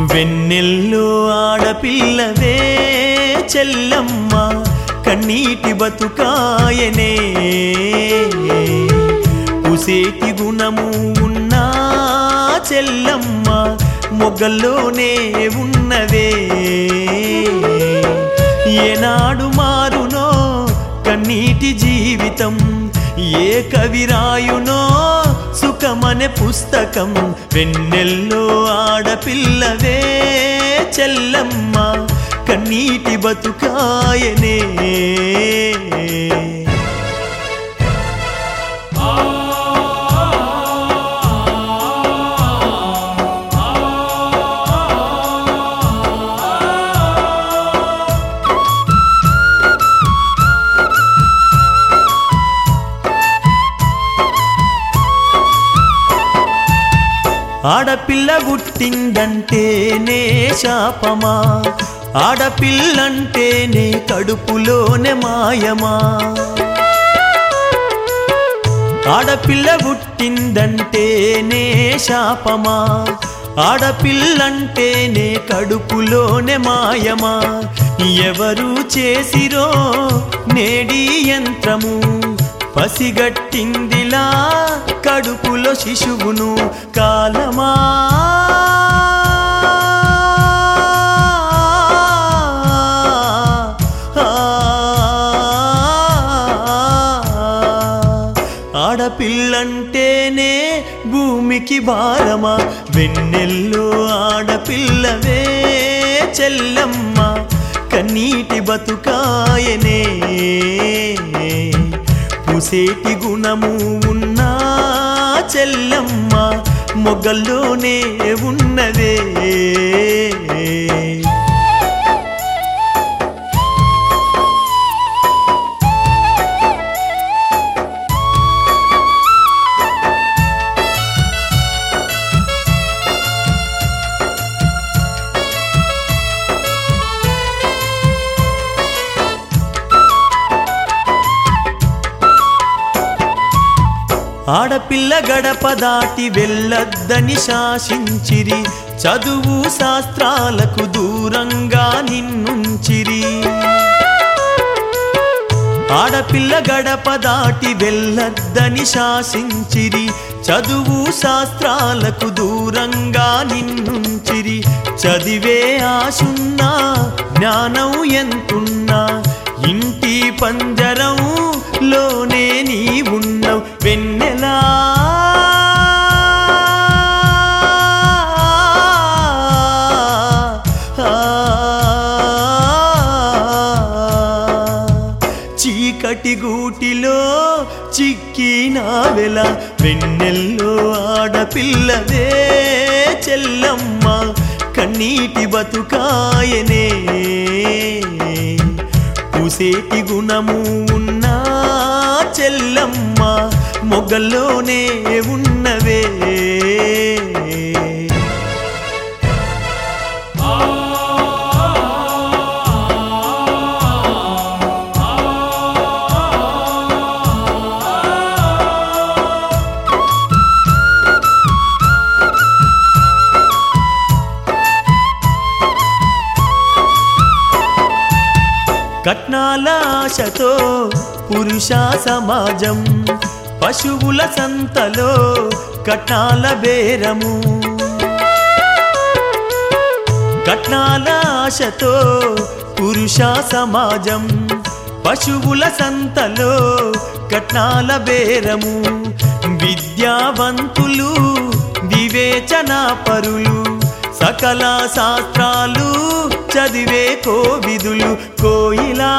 వెన్నెల్లో ఆడపిల్లవే చెల్లమ్మ కన్నీటి బతుకాయనే ఉసేటి గుణము ఉన్నా చెల్లమ్మ మొగ్గల్లోనే ఉన్నవే ఏనాడు మారునో కన్నీటి జీవితం ఏ కవిరాయునో సుఖమనే పుస్తకం వెన్నెల్లో ఆడపిల్లవే చెల్లమ్మ కన్నీటి బతుకాయనే ఆడపిల్ల పుట్టిందంటేనే శాపమా ఆడపిల్లంటేనే కడుపులోనే మాయమా ఆడపిల్ల పుట్టిందంటేనే శాపమా ఆడపిల్లంటేనే కడుపులోనే మాయమా ఎవరు చేసిరో నేడి యంత్రము పసిగట్టిందిలా కడుపులో శిశువును కాలమా ఆడపిల్లంటేనే భూమికి భారమా వెన్నెల్లో ఆడపిల్లవే చెల్లమ్మ కన్నీటి బతుకాయనే పుసేటి గుణము ఉన్నా చెల్లమ్మ మొగ్గల్లోనే ఉన్నదే ఆడపిల్ల గడప దాటి వెళ్ళొద్దని శాసించిరి చదువు శాస్త్రాలకు దూరంగా నిన్నుంచిరి ఆడపిల్ల గడప దాటి వెళ్ళొద్దని శాసించిరి చదువు శాస్త్రాలకు దూరంగా నిన్నుంచిరి చదివే ఆశున్నా జ్ఞానం ఎంతున్నా ఇంటి పంజరం లోనే నీ ఉన్నావు వెన్నెలా చీకటి గూటిలో చిక్కినావెల వెన్నెల్లో ఆడపిల్లవే చెల్లమ్మ కన్నీటి బతుకాయనే పూసేటి గుణము ఉన్నా చెల్లమ్మ మొగ్గల్లోనే ఉన్నవే కట్నాల ఆశతో పురుష సమాజం పశువుల సంతలో కట్నాల బేరము కట్నాల ఆశతో పురుష సమాజం పశువుల సంతలో కట్నాల బేరము విద్యావంతులు వివేచన పరులు సకల శాస్త్రాలు చదివే కోవిదులు కోయిలా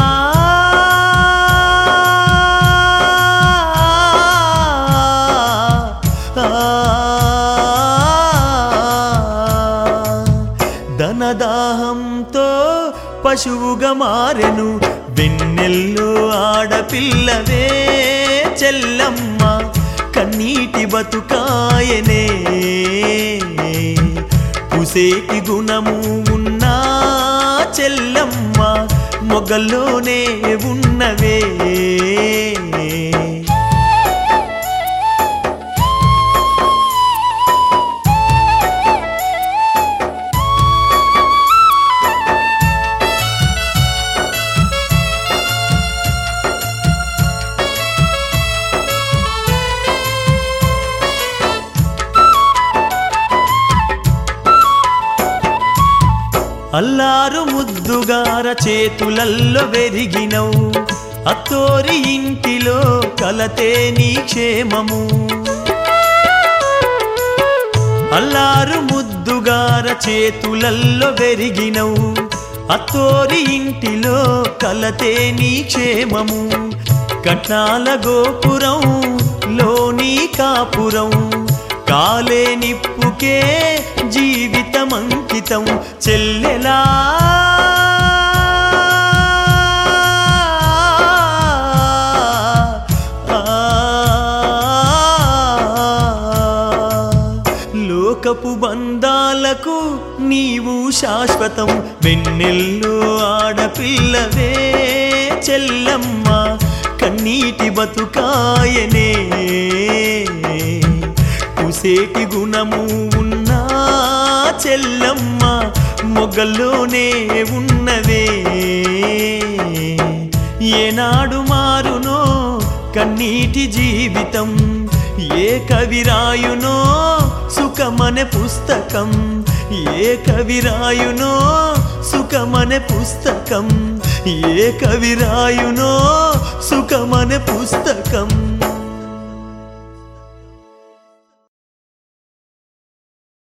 ధనదాహంతో పశువుగా మారెను వెన్నెల్లో ఆడపిల్లవే చెల్లమ్మ కన్నీటి బతుకాయనే పుసేటి గుణము ఉన్నా చెల్లమ్మ మొగల్లోనే ఉన్నవే అల్లారు ముద్దుగార చేతులల్లో వెరిగినవు అత్తోరి ఇంటిలో కలతే నీ క్షేమము అల్లారు ముద్దుగార చేతులల్లో వెరిగినవు అత్తోరి ఇంటిలో కలతే నీ క్షేమము కట్నాల గోపురం లోని కాపురం కాలే నిప్పుకే జీవితమంకితం చెల్లెలా లోకపు బంధాలకు నీవు శాశ్వతం వెన్నెల్లో ఆడపిల్లవే చెల్లమ్మ కన్నీటి బతుకాయనే కుసేటి గుణము ఉన్నా చెల్లమ్మ మొగల్లోనే ఉన్నవే ఏనాడు మారునో కన్నీటి జీవితం ఏ కవిరాయునో సుఖమనే పుస్తకం ఏ కవిరాయునో సుఖమనే పుస్తకం ఏ కవిరాయునో సుఖమనే పుస్తకం